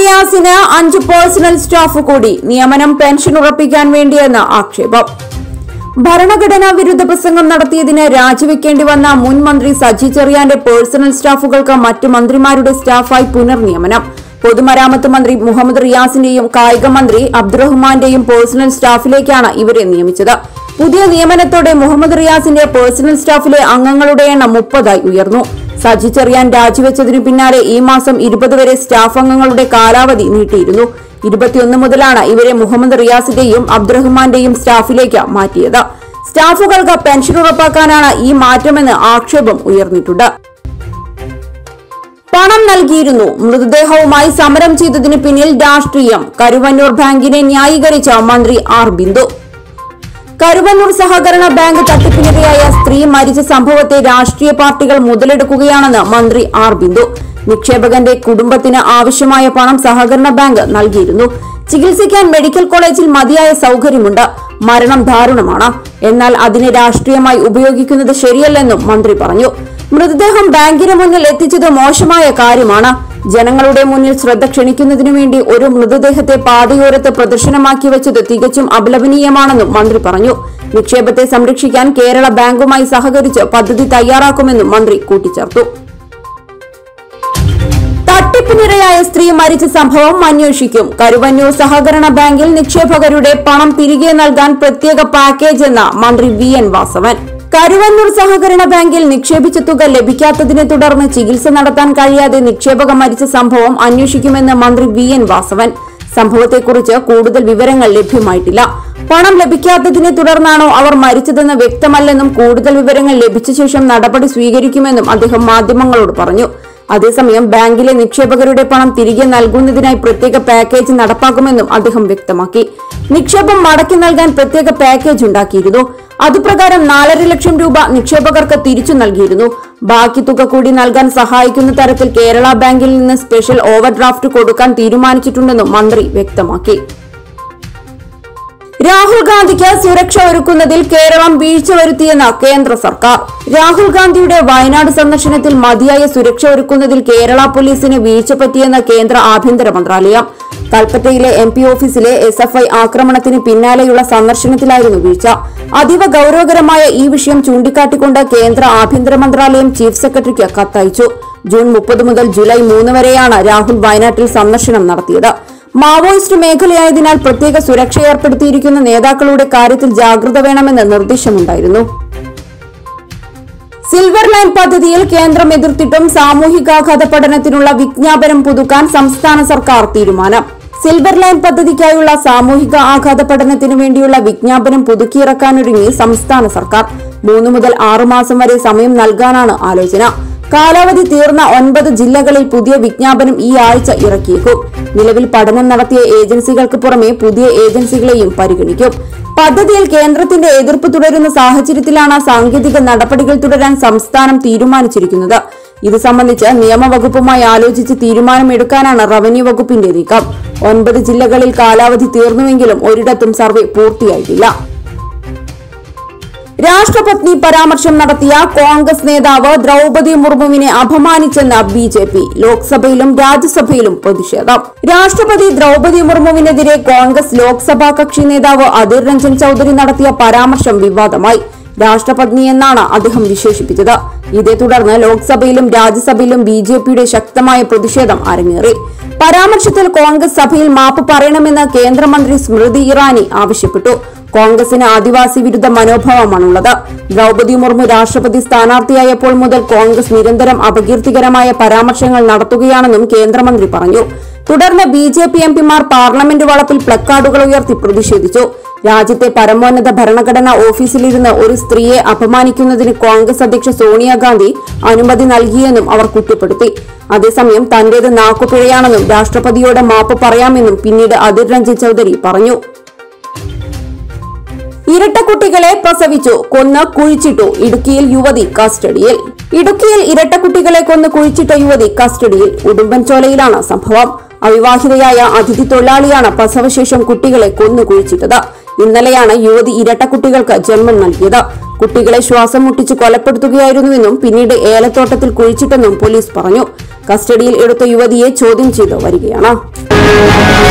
റിയാസിന് അഞ്ച് personal staff കൂടി നിയമനം പെൻഷൻ ഉറപ്പിക്കാൻ വേണ്ടിയെന്ന് ആക്ഷേപം ഭരണഘടനാ വിരുദ്ധ പ്രസംഗം നടത്തിയതിന് രാജിവെക്കേണ്ടി വന്ന മുൻ മന്ത്രി സജി ചെറിയാന്റെ പേഴ്സണൽ സ്റ്റാഫുകൾക്ക് മറ്റു മന്ത്രിമാരുടെ സ്റ്റാഫായി പുനർനിയമനം പൊതുമരാമത്ത് മന്ത്രി മുഹമ്മദ് റിയാസിന്റെയും കായിക മന്ത്രി അബ്ദുറഹ്മാന്റെയും പേഴ്സണൽ സ്റ്റാഫിലേക്കാണ് ഇവരെ നിയമിച്ചത് പുതിയ നിയമനത്തോടെ മുഹമ്മദ് റിയാസിന്റെ പേഴ്സണൽ സ്റ്റാഫിലെ അംഗങ്ങളുടെ എണ്ണം മുപ്പതായി ഉയർന്നു സജി ചെറിയാൻ രാജിവെച്ചതിനു പിന്നാലെ ഈ മാസം ഇരുപത് വരെ സ്റ്റാഫ് അംഗങ്ങളുടെ കാലാവധി നീട്ടിയിരുന്നു ഇരുപത്തിയൊന്ന് മുതലാണ് ഇവരെ മുഹമ്മദ് റിയാസിന്റെയും അബ്ദുറഹ്മാന്റെയും സ്റ്റാഫിലേക്ക് മാറ്റിയത് സ്റ്റാഫുകൾക്ക് പെൻഷൻ ഉറപ്പാക്കാനാണ് ഈ മാറ്റമെന്ന് ആക്ഷേപം ഉയർന്നിട്ടുണ്ട് പണം നൽകിയിരുന്നു മൃതദേഹവുമായി സമരം ചെയ്തതിന് പിന്നിൽ രാഷ്ട്രീയം കരുവന്നൂർ ബാങ്കിനെ ന്യായീകരിച്ച മന്ത്രി ആർ ബിന്ദു കരുവന്നൂർ സഹകരണ ബാങ്ക് തട്ടിപ്പിനിരയായ സ്ത്രീ മരിച്ച സംഭവത്തെ രാഷ്ട്രീയ പാർട്ടികൾ മുതലെടുക്കുകയാണെന്ന് മന്ത്രി ആർ ബിന്ദു നിക്ഷേപകന്റെ കുടുംബത്തിന് ആവശ്യമായ പണം സഹകരണ ബാങ്ക് നൽകിയിരുന്നു ചികിത്സിക്കാൻ മെഡിക്കൽ കോളേജിൽ മതിയായ സൗകര്യമുണ്ട് മരണം ദാരുണമാണ് എന്നാൽ അതിനെ രാഷ്ട്രീയമായി ഉപയോഗിക്കുന്നത് ശരിയല്ലെന്നും മന്ത്രി പറഞ്ഞു മൃതദേഹം ബാങ്കിന് മുന്നിൽ എത്തിച്ചത് മോശമായ കാര്യമാണ് ജനങ്ങളുടെ മുന്നിൽ ശ്രദ്ധ ക്ഷണിക്കുന്നതിനു വേണ്ടി ഒരു മൃതദേഹത്തെ പാതയോരത്ത് പ്രദർശനമാക്കി വെച്ചത് തികച്ചും അപലപനീയമാണെന്നും മന്ത്രി പറഞ്ഞു നിക്ഷേപത്തെ സംരക്ഷിക്കാൻ കേരള ബാങ്കുമായി സഹകരിച്ച് പദ്ധതി തയ്യാറാക്കുമെന്നും മന്ത്രി കൂട്ടിച്ചേർത്തു തട്ടിപ്പിനിരയായ സ്ത്രീ മരിച്ച സംഭവം അന്വേഷിക്കും കരുവന്നൂർ സഹകരണ ബാങ്കിൽ നിക്ഷേപകരുടെ പണം തിരികെ നൽകാൻ പ്രത്യേക പാക്കേജ് എന്ന മന്ത്രി വി എൻ വാസവൻ കരുവന്നൂർ സഹകരണ ബാങ്കിൽ നിക്ഷേപിച്ച തുക ലഭിക്കാത്തതിനെ തുടർന്ന് ചികിത്സ നടത്താൻ കഴിയാതെ നിക്ഷേപക മരിച്ച സംഭവം അന്വേഷിക്കുമെന്ന് മന്ത്രി വി എൻ വാസവൻ സംഭവത്തെക്കുറിച്ച് കൂടുതൽ വിവരങ്ങൾ ലഭ്യമായിട്ടില്ല പണം ലഭിക്കാത്തതിനെ തുടർന്നാണോ അവർ മരിച്ചതെന്ന് വ്യക്തമല്ലെന്നും കൂടുതൽ വിവരങ്ങൾ ലഭിച്ച ശേഷം നടപടി സ്വീകരിക്കുമെന്നും അദ്ദേഹം മാധ്യമങ്ങളോട് പറഞ്ഞു അതേസമയം ബാങ്കിലെ നിക്ഷേപകരുടെ പണം തിരികെ നൽകുന്നതിനായി പ്രത്യേക പാക്കേജ് നടപ്പാക്കുമെന്നും അദ്ദേഹം വ്യക്തമാക്കി നിക്ഷേപം മടക്കി നൽകാൻ പ്രത്യേക പാക്കേജ് ഉണ്ടാക്കിയിരുന്നു അതുപ്രകാരം നാലര ലക്ഷം രൂപ നിക്ഷേപകർക്ക് തിരിച്ചു നൽകിയിരുന്നു ബാക്കി തുക കൂടി നൽകാൻ സഹായിക്കുന്ന തരത്തിൽ കേരള ബാങ്കിൽ നിന്ന് സ്പെഷ്യൽ ഓവർഡ്രാഫ്റ്റ് കൊടുക്കാൻ തീരുമാനിച്ചിട്ടുണ്ടെന്നും മന്ത്രി വ്യക്തമാക്കി രാഹുൽ ഗാന്ധിക്ക് സുരക്ഷ ഒരുക്കുന്നതിൽ കേരളം വീഴ്ച വരുത്തിയെന്ന് കേന്ദ്ര സർക്കാർ രാഹുൽ ഗാന്ധിയുടെ വയനാട് സന്ദർശനത്തിൽ മതിയായ സുരക്ഷ ഒരുക്കുന്നതിൽ കേരള പോലീസിന് വീഴ്ച പറ്റിയെന്ന് കേന്ദ്ര ആഭ്യന്തര മന്ത്രാലയം കൽപ്പറ്റയിലെ M P office S F I ആക്രമണത്തിന് പിന്നാലെയുള്ള സന്ദർശനത്തിലായിരുന്നു വീഴ്ച അതീവ ഗൌരവകരമായ ഈ വിഷയം ചൂണ്ടിക്കാട്ടിക്കൊണ്ട് കേന്ദ്ര ആഭ്യന്തര മന്ത്രാലയം ചീഫ് സെക്രട്ടറിക്ക് കത്തയച്ചു ജൂൺ മുപ്പത് മുതൽ ജൂലൈ മൂന്ന് വരെയാണ് രാഹുൽ വയനാട്ടിൽ സന്ദർശനം നടത്തിയത് മാവോയിസ്റ്റ് മേഖലയായതിനാൽ പ്രത്യേക സുരക്ഷ ഏർപ്പെടുത്തിയിരിക്കുന്ന നേതാക്കളുടെ കാര്യത്തിൽ ജാഗ്രത വേണമെന്ന് നിർദ്ദേശമുണ്ടായിരുന്നു സിൽവർ ലൈൻ പദ്ധതിയിൽ കേന്ദ്രം എതിർത്തിട്ടും സാമൂഹികാഘാത പഠനത്തിനുള്ള വിജ്ഞാപനം പുതുക്കാൻ സംസ്ഥാന സർക്കാർ തീരുമാനം സിൽവർ ലൈൻ പദ്ധതിക്കായുള്ള സാമൂഹിക ആഘാത പഠനത്തിനു വേണ്ടിയുള്ള വിജ്ഞാപനം പുതുക്കിയിറക്കാനൊരുങ്ങി സംസ്ഥാന സർക്കാർ മൂന്ന് മുതൽ ആറു മാസം വരെ സമയം നൽകാനാണ് ആലോചന കാലാവധി തീർന്ന ഒൻപത് ജില്ലകളിൽ പുതിയ വിജ്ഞാപനം ഈ ആഴ്ച ഇറക്കിയേക്കും നിലവിൽ പഠനം നടത്തിയ ഏജൻസികൾക്ക് പുറമെ പുതിയ ഏജൻസികളെയും പരിഗണിക്കും പദ്ധതിയിൽ കേന്ദ്രത്തിന്റെ എതിർപ്പ് തുടരുന്ന സാഹചര്യത്തിലാണ് സാങ്കേതിക നടപടികൾ തുടരാൻ സംസ്ഥാനം തീരുമാനിച്ചിരിക്കുന്നത് ഇത് സംബന്ധിച്ച് നിയമവകുപ്പുമായി ആലോചിച്ച് തീരുമാനമെടുക്കാനാണ് റവന്യൂ വകുപ്പിന്റെ നീക്കം ഒൻപത് ജില്ലകളിൽ കാലാവധി തീർന്നുവെങ്കിലും ഒരിടത്തും സർവേ പൂർത്തിയായിട്ടില്ല രാഷ്ട്രപത്നി പരാമർശം നടത്തിയ കോൺഗ്രസ് നേതാവ് ദ്രൗപതി മുർമുവിനെ അപമാനിച്ചെന്ന് ബി ജെ പി ലോക്സഭയിലും രാജ്യസഭയിലും പ്രതിഷേധം രാഷ്ട്രപതി ദ്രൗപതി മുർമുവിനെതിരെ കോൺഗ്രസ് ലോക്സഭാ കക്ഷി നേതാവ് അധീർ രഞ്ജൻ ചൌധരി നടത്തിയ പരാമർശം വിവാദമായി രാഷ്ട്രപത്നി എന്നാണ് അദ്ദേഹം വിശേഷിപ്പിച്ചത് ഇതേ തുടർന്ന് ലോക്സഭയിലും രാജ്യസഭയിലും ബി ജെ പിയുടെ ശക്തമായ പ്രതിഷേധം അരങ്ങേറി പരാമർശത്തിൽ കോൺഗ്രസ് സഭയിൽ മാപ്പ് പറയണമെന്ന് കേന്ദ്രമന്ത്രി സ്മൃതി ഇറാനി ആവശ്യപ്പെട്ടു കോൺഗ്രസിന് ആദിവാസി വിരുദ്ധ മനോഭാവമാണുള്ളത് ദ്രൗപതി മുർമു രാഷ്ട്രപതി സ്ഥാനാർത്ഥിയായപ്പോൾ മുതൽ കോൺഗ്രസ് നിരന്തരം അപകീർത്തികരമായ പരാമർശങ്ങൾ നടത്തുകയാണെന്നും കേന്ദ്രമന്ത്രി പറഞ്ഞു തുടർന്ന് ബി ജെ പി എംപിമാർ പാർലമെന്റ് വളപ്പിൽ പ്ലക്കാർഡുകൾ ഉയർത്തി പ്രതിഷേധിച്ചു രാജ്യത്തെ പരമോന്നത ഭരണഘടനാ ഓഫീസിലിരുന്ന് ഒരു സ്ത്രീയെ അപമാനിക്കുന്നതിന് കോൺഗ്രസ് അധ്യക്ഷ സോണിയാഗാന്ധി അനുമതി നൽകിയെന്നും അവർ കുറ്റപ്പെടുത്തി അതേസമയം തന്റേത് നാക്കുപിഴയാണെന്നും രാഷ്ട്രപതിയോട് മാപ്പ് പറയാമെന്നും പിന്നീട് അധിർ രഞ്ജൻ ചൌധരി പറഞ്ഞു ഇരട്ടക്കുട്ടികളെ പ്രസവിച്ചു കൊന്ന് കുഴിച്ചിട്ടു ഇടുക്കിയിൽ യുവതി കസ്റ്റഡിയിൽ ഇടുക്കിയിൽ ഇരട്ടക്കുട്ടികളെ കൊന്ന് കുഴിച്ചിട്ട യുവതി കസ്റ്റഡിയിൽ ഉടുമ്പൻചോലയിലാണ് സംഭവം അവിവാഹിതയായ അതിഥി തൊഴിലാളിയാണ് പ്രസവശേഷം കുട്ടികളെ കൊന്നു കുഴിച്ചിട്ടത് ഇന്നലെയാണ് യുവതി ഇരട്ടക്കുട്ടികൾക്ക് ജന്മം നൽകിയത് കുട്ടികളെ ശ്വാസം മുട്ടിച്ച് കൊലപ്പെടുത്തുകയായിരുന്നുവെന്നും പിന്നീട് ഏലത്തോട്ടത്തിൽ കുഴിച്ചിട്ടെന്നും പോലീസ് പറഞ്ഞു കസ്റ്റഡിയിൽ എടുത്ത യുവതിയെ ചോദ്യം ചെയ്ത് വരികയാണ് Thank